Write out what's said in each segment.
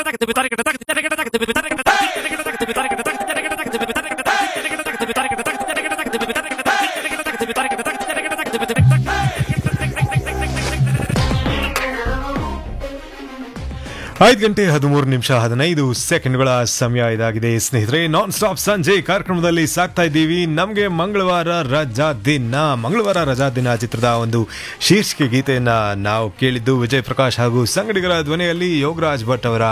ಐದು ಗಂಟೆ ಹದಿಮೂರು ನಿಮಿಷ ಹದಿನೈದು ಸೆಕೆಂಡ್ಗಳ ಸಮಯ ಇದಾಗಿದೆ ಸ್ನೇಹಿತರೆ ನಾನ್ ಸ್ಟಾಪ್ ಸಂಜೆ ಕಾರ್ಯಕ್ರಮದಲ್ಲಿ ಸಾಕ್ತಾ ಇದ್ದೀವಿ ನಮಗೆ ಮಂಗಳವಾರ ರಜಾ ದಿನ ಮಂಗಳವಾರ ರಜಾ ದಿನ ಚಿತ್ರದ ಒಂದು ಶೀರ್ಷಿಕೆ ಗೀತೆಯನ್ನ ನಾವು ಕೇಳಿದ್ದು ವಿಜಯ್ ಪ್ರಕಾಶ್ ಹಾಗೂ ಸಂಗಡಿಗರ ಧ್ವನಿಯಲ್ಲಿ ಯೋಗರಾಜ್ ಭಟ್ ಅವರ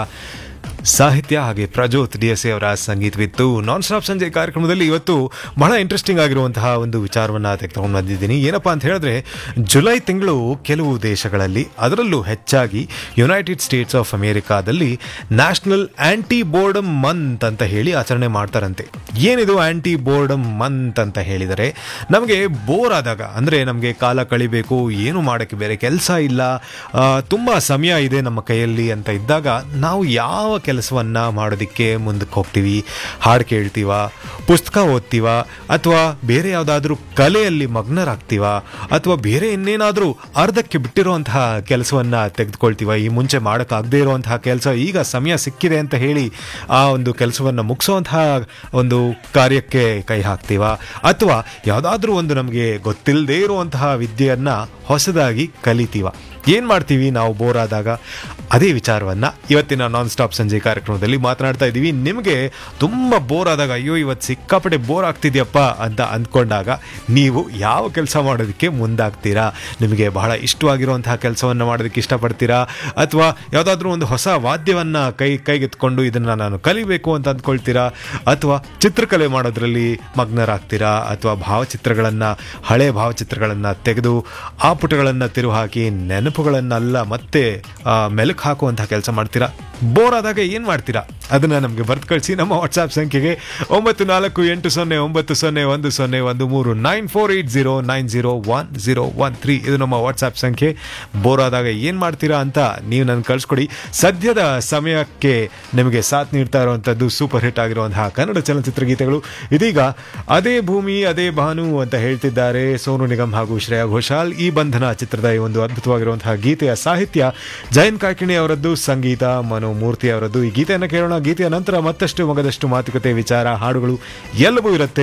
ಸಾಹಿತ್ಯ ಹಾಗೆ ಪ್ರಜೋತ್ ಡಿ ಎಸ್ ಎ ಅವರ ಸಂಗೀತವಿತ್ತು ನಾನ್ ಸ್ಟಾಪ್ ಸಂಜೆ ಕಾರ್ಯಕ್ರಮದಲ್ಲಿ ಇವತ್ತು ಬಹಳ ಇಂಟ್ರೆಸ್ಟಿಂಗ್ ಆಗಿರುವಂತಹ ಒಂದು ವಿಚಾರವನ್ನ ತೆಗೆದುಕೊಂಡು ಬಂದಿದ್ದೀನಿ ಏನಪ್ಪಾ ಅಂತ ಹೇಳಿದ್ರೆ ಜುಲೈ ತಿಂಗಳು ಕೆಲವು ದೇಶಗಳಲ್ಲಿ ಅದರಲ್ಲೂ ಹೆಚ್ಚಾಗಿ ಯುನೈಟೆಡ್ ಸ್ಟೇಟ್ಸ್ ಆಫ್ ಅಮೆರಿಕಾದಲ್ಲಿ ನ್ಯಾಷನಲ್ ಆಂಟಿ ಬೋರ್ಡಮ್ ಮಂತ್ ಅಂತ ಹೇಳಿ ಆಚರಣೆ ಮಾಡ್ತಾರಂತೆ ಏನಿದು ಆಂಟಿ ಬೋರ್ಡಮ್ ಮಂತ್ ಅಂತ ಹೇಳಿದರೆ ನಮಗೆ ಬೋರ್ ಆದಾಗ ಅಂದರೆ ನಮಗೆ ಕಾಲ ಕಳಿಬೇಕು ಏನು ಮಾಡೋಕ್ಕೆ ಬೇರೆ ಕೆಲಸ ಇಲ್ಲ ಆ, ತುಂಬ ಸಮಯ ಇದೆ ನಮ್ಮ ಕೈಯಲ್ಲಿ ಅಂತ ಇದ್ದಾಗ ನಾವು ಯಾವ ಕೆಲಸವನ್ನ ಮಾಡೋದಕ್ಕೆ ಮುಂದಕ್ಕೆ ಹೋಗ್ತೀವಿ ಹಾಡು ಕೇಳ್ತೀವ ಪುಸ್ತಕ ಓದ್ತೀವ ಅಥವಾ ಬೇರೆ ಯಾವುದಾದ್ರೂ ಕಲೆಯಲ್ಲಿ ಮಗ್ನರಾಗ್ತೀವ ಅಥವಾ ಬೇರೆ ಇನ್ನೇನಾದರೂ ಅರ್ಧಕ್ಕೆ ಬಿಟ್ಟಿರುವಂತಹ ಕೆಲಸವನ್ನ ತೆಗೆದುಕೊಳ್ತೀವ ಈ ಮುಂಚೆ ಮಾಡೋಕ್ಕಾಗದೇ ಇರುವಂತಹ ಕೆಲಸ ಈಗ ಸಮಯ ಸಿಕ್ಕಿದೆ ಅಂತ ಹೇಳಿ ಆ ಒಂದು ಕೆಲಸವನ್ನು ಮುಗಿಸುವಂತಹ ಒಂದು ಕಾರ್ಯಕ್ಕೆ ಕೈ ಹಾಕ್ತೀವ ಅಥವಾ ಯಾವುದಾದ್ರೂ ಒಂದು ನಮಗೆ ಗೊತ್ತಿಲ್ಲದೇ ಇರುವಂತಹ ವಿದ್ಯೆಯನ್ನ ಹೊಸದಾಗಿ ಕಲಿತೀವ ಏನು ಮಾಡ್ತೀವಿ ನಾವು ಬೋರ್ ಆದಾಗ ಅದೇ ವಿಚಾರವನ್ನ ಇವತ್ತಿನ ನಾನ್ ಸ್ಟಾಪ್ ಸಂಜೆ ಕಾರ್ಯಕ್ರಮದಲ್ಲಿ ಮಾತನಾಡ್ತಾ ಇದ್ದೀವಿ ನಿಮಗೆ ತುಂಬ ಬೋರ್ ಆದಾಗ ಅಯ್ಯೋ ಇವತ್ತು ಸಿಕ್ಕಾಪಟ್ಟೆ ಬೋರ್ ಆಗ್ತಿದ್ಯಪ್ಪ ಅಂತ ಅಂದ್ಕೊಂಡಾಗ ನೀವು ಯಾವ ಕೆಲಸ ಮಾಡೋದಕ್ಕೆ ಮುಂದಾಗ್ತೀರಾ ನಿಮಗೆ ಬಹಳ ಇಷ್ಟವಾಗಿರುವಂತಹ ಕೆಲಸವನ್ನು ಮಾಡೋದಕ್ಕೆ ಇಷ್ಟಪಡ್ತೀರಾ ಅಥವಾ ಯಾವುದಾದ್ರೂ ಒಂದು ಹೊಸ ವಾದ್ಯವನ್ನು ಕೈ ಕೈಗೆತ್ಕೊಂಡು ಇದನ್ನು ನಾನು ಕಲಿಬೇಕು ಅಂತ ಅಂದ್ಕೊಳ್ತೀರಾ ಅಥವಾ ಚಿತ್ರಕಲೆ ಮಾಡೋದ್ರಲ್ಲಿ ಮಗ್ನರಾಗ್ತೀರಾ ಅಥವಾ ಭಾವಚಿತ್ರಗಳನ್ನು ಹಳೆ ಭಾವಚಿತ್ರಗಳನ್ನು ತೆಗೆದು ಆ ಪುಟಗಳನ್ನು ತಿರು ಹಾಕಿ ನೆನಪುಗಳನ್ನೆಲ್ಲ ಮತ್ತೆ ಆ, ಮೆಲುಕು ಹಾಕುವಂತಹ ಕೆಲಸ ಮಾಡ್ತೀರಾ ಬೋರ್ ಆದಾಗ ಏನು ಮಾಡ್ತೀರಾ ಅದನ್ನು ನಮಗೆ ಬರ್ದು ಕಳಿಸಿ ನಮ್ಮ ವಾಟ್ಸಾಪ್ ಸಂಖ್ಯೆಗೆ ಒಂಬತ್ತು ನಾಲ್ಕು ಎಂಟು ಸೊನ್ನೆ ಒಂಬತ್ತು ಸೊನ್ನೆ ಒಂದು ಸೊನ್ನೆ ಒಂದು ಮೂರು nine four eight zero nine zero one zero one three ಇದು ನಮ್ಮ ವಾಟ್ಸಾಪ್ ಸಂಖ್ಯೆ ಬೋರ್ ಆದಾಗ ಏನು ಮಾಡ್ತೀರಾ ಅಂತ ನೀವು ನನಗೆ ಕಳಿಸ್ಕೊಡಿ ಸದ್ಯದ ಸಮಯಕ್ಕೆ ನಿಮಗೆ ಸಾಥ್ ನೀಡ್ತಾ ಇರುವಂಥದ್ದು ಸೂಪರ್ ಹಿಟ್ ಆಗಿರುವಂತಹ ಕನ್ನಡ ಚಲನಚಿತ್ರ ಗೀತೆಗಳು ಇದೀಗ ಅದೇ ಭೂಮಿ ಅದೇ ಭಾನು ಅಂತ ಹೇಳ್ತಿದ್ದಾರೆ ಸೋನು ನಿಗಮ್ ಹಾಗೂ ಶ್ರೇಯಾ ಘೋಷಾಲ್ ಈ ಬಂಧನ ಚಿತ್ರದ ಈ ಒಂದು ಅದ್ಭುತವಾಗಿರುವಂತಹ ಗೀತೆಯ ಸಾಹಿತ್ಯ ಜಯಂತ್ ಕಾಕಿಣಿ ಅವರದ್ದು ಸಂಗೀತ ಮನು ಮೂರ್ತಿ ಅವರದ್ದು ಈ ಗೀತೆಯನ್ನು ಕೇಳೋಣ ಗೀತೆಯ ನಂತರ ಮತ್ತಷ್ಟು ಮಗದಷ್ಟು ಮಾತುಕತೆ ವಿಚಾರ ಹಾಡುಗಳು ಎಲ್ಲವೂ ಇರುತ್ತೆ